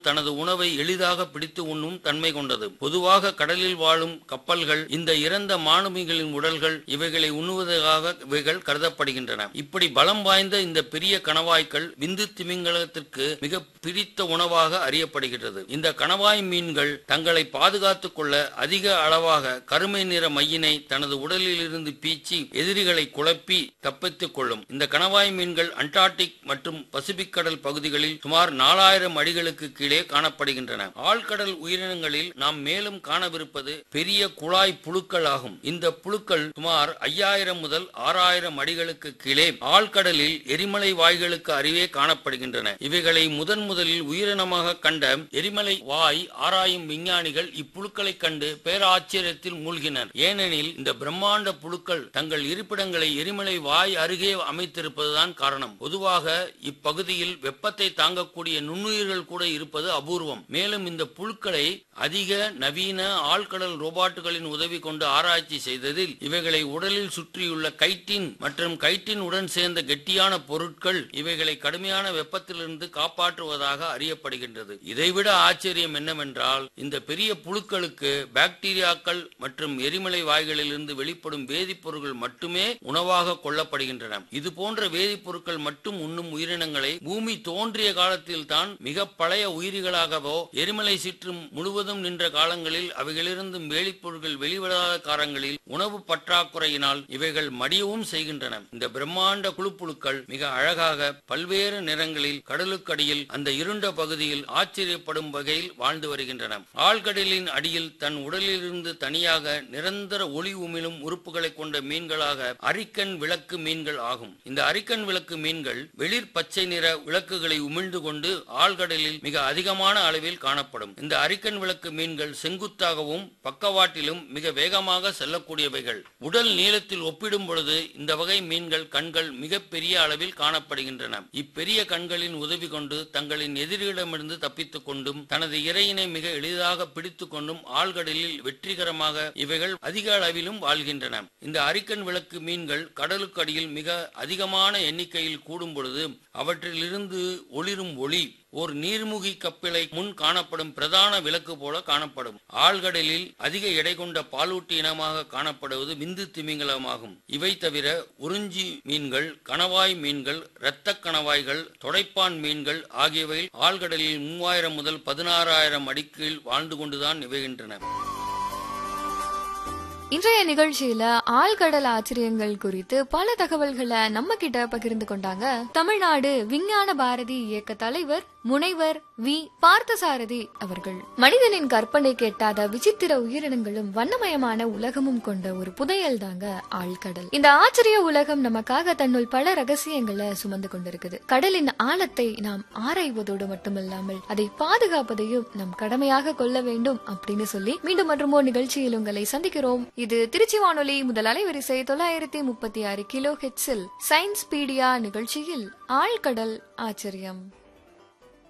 தனது உணவை எளிதாக பிடித்து உண்ணும் தன்மை கொண்டது பொதுவாக கடலில் வாழும் கப்பல்கள் இந்த இறந்த மாலுமிகளின் உடல்கள் இவைகளை உண்ணுவதாக இவைகள் கருதப்படுகின்றன இப்படி பலம் வாய்ந்த இந்த பெரிய கணவாய்கள் விந்து திமிங்கலத்திற்கு மிக பிடித்த உணவாக அறியப்படுகிறது இந்த கணவாய் மீன்கள் தங்களை பாதுகாத்துக் கொள்ள அதிக அளவாக கருமை நிற மையினை தனது உடலில் இருந்து பீச்சி எதிரிகளை குழப்பி தப்பித்துக் கொள்ளும் இந்த கணவாய் மீன்கள் அண்டார்டிக் மற்றும் பசிபிக் கடல் பகுதிகளில் சுமார் நாலாயிரம் அடிகளுக்கு கீழே காணப்படுகின்றன ஆழ்கடல் உயிரினங்களில் நாம் மேலும் காணவிருப்பது பெரிய குழாய் புழுக்கள் ஆகும் இந்த புழுக்கள் சுமார் ஐயாயிரம் முதல் ஆறாயிரம் அடிகளுக்கு கீழே ஆழ்கடலில் எரிமலை வாய்களுக்கு அருகே காணப்படுகின்றன இவைகளை முதன் முதலில் உயிரினமாக கண்ட எரிமலை வாய் ஆராயும் விஞ்ஞானிகள் இப்புழுக்களை கண்டு பேராச்சரியத்தில் மூழ்கினர் ஏனெனில் இந்த பிரம்மாண்ட புழுக்கள் தங்கள் இருப்பிடங்களை எரிமலை வாய் அருகே அமைத்திருப்பதுதான் காரணம் பொதுவாக இப்பகுதியில் வெப்பத்தை தாங்கக்கூடிய நுண்ணுயிர்கள் கூட இருப்பது அபூர்வம் மேலும் இந்த புழுக்களை அதிக நவீன ஆழ்கடல் ரோபாட்டுகளின் உதவி கொண்டு ஆராய்ச்சி செய்ததில் இவைகளை உடலில் சுற்றியுள்ள கைட்டின் மற்றும் கைட்டின் உடன் சேர்ந்த கெட்டியான பொருட்கள் இவைகளை கடுமையான வெப்பத்திலிருந்து காப்பாற்றுவதாக அறியப்படுகின்றது இதைவிட ஆச்சரியம் என்னவென்றால் இந்த பெரிய புழுக்களுக்கு பாக்டீரியாக்கள் மற்றும் எரிமலை வாய்களிலிருந்து வெளிப்படும் வேதிப்பொருட்கள் மட்டுமே உணவாக கொள்ளப்படுகின்றன இது போன்ற வேதிப்பொருட்கள் மட்டும் உண்ணும் உயிரினங்களை பூமி தோன்றிய காலத்தில் தான் மிக பழைய உயிரிகளாகவோ எரிமலை சிற்றும் முழுவதும் நின்ற காலங்களில் அவைகளிலிருந்து வேலிப்பொருட்கள் வெளிவிடாத காலங்களில் உணவு பற்றாக்குறையினால் இவைகள் மடியவும் செய்கின்றன இந்த பிரம்மாண்ட குழுப்புழுக்கள் மிக அழகாக பல்வேறு நிறங்களில் கடலுக்கடியில் அந்த இருண்ட பகுதியில் ஆச்சரியப்படும் வகையில் வாழ்ந்து வருகின்றன ஆழ்கடலின் அடியில் தன் உடலிலிருந்து தனியாக நிரந்தர ஒளி உமிழும் உறுப்புகளை கொண்ட மீன்களாக அரிக்கன் விளக்கு மீன்கள் ஆகும் இந்த அரிக்கன் விளக்கு மீன்கள் வெளிர் பச்சை நிற விளக்குகளை உமிழ்ந்து கொண்டு ஆழ்கடலில் மிக அதிகமான அளவில் காணப்படும் இந்த அரிக்கன் விளக்கு மீன்கள் செங்குத்தாகவும் பக்கவாட்டிலும் மிக வேகமாக செல்லக்கூடியவைகள் உடல் நீளத்தில் ஒப்பிடும் பொழுது இந்த வகை மீன்கள் கண்கள் மிகப்பெரிய அளவில் காணப்படுகின்றன இப்பெரிய கண்களின் உதவி கொண்டு தங்களின் எதிரியிடமிருந்து தப்பித்துக் கொண்டும் தனது இரையினை மிக எளிதாக பிடித்துக் கொண்டும் ஆழ்கடலில் வெற்றிகரமாக இவைகள் அதிக அளவிலும் வாழ்கின்றன இந்த அரிக்கன் விளக்கு மீன்கள் கடலுக்கு அடியில் மிக அதிகமான எண்ணிக்கையில் கூடும் பொழுது அவற்றிலிருந்து ஒளிரும் ஒளி ஓர் நீர்முகி கப்பிலை முன் காணப்படும் பிரதான விளக்கு போல காணப்படும் ஆழ்கடலில் அதிக எடை கொண்ட பாலூட்டி இனமாக காணப்படுவது விந்து திமிங்கலமாகும் இவை தவிர உறிஞ்சி மீன்கள் கணவாய் மீன்கள் இரத்த கணவாய்கள் தொடைப்பான் மீன்கள் ஆகியவை ஆழ்கடலில் மூவாயிரம் முதல் பதினாறாயிரம் அடிக்கீழ் வாழ்ந்து கொண்டுதான் நிகழ்கின்றன இன்றைய நிகழ்ச்சியில ஆழ்கடல் ஆச்சரியங்கள் குறித்து பல தகவல்களை நம்ம கிட்ட பகிர்ந்து கொண்டாங்க தமிழ்நாடு விஞ்ஞான பாரதி இயக்க தலைவர் முனைவர் வி பார்த்தசாரதி அவர்கள் மனிதனின் கற்பனை கேட்டாத விசித்திர உயிரினங்களும் வண்ணமயமான உலகமும் கொண்ட ஒரு புதையல் தாங்க ஆழ்கடல் இந்த ஆச்சரிய உலகம் நமக்காக தன்னுள் பல ரகசியங்களை சுமந்து கொண்டிருக்குது கடலின் ஆழத்தை நாம் ஆராய்வதோடு மட்டுமல்லாமல் அதை பாதுகாப்பதையும் நம் கடமையாக கொள்ள வேண்டும் அப்படின்னு சொல்லி மீண்டும் மற்றும் ஒரு நிகழ்ச்சியில் உங்களை சந்திக்கிறோம் இது திருச்சி வானொலி முதல் அலைவரிசை தொள்ளாயிரத்தி முப்பத்தி ஆறு கிலோ ஹெட்ஸில் சயின்ஸ் பீடியா நிகழ்ச்சியில் ஆழ்கடல் ஆச்சரியம்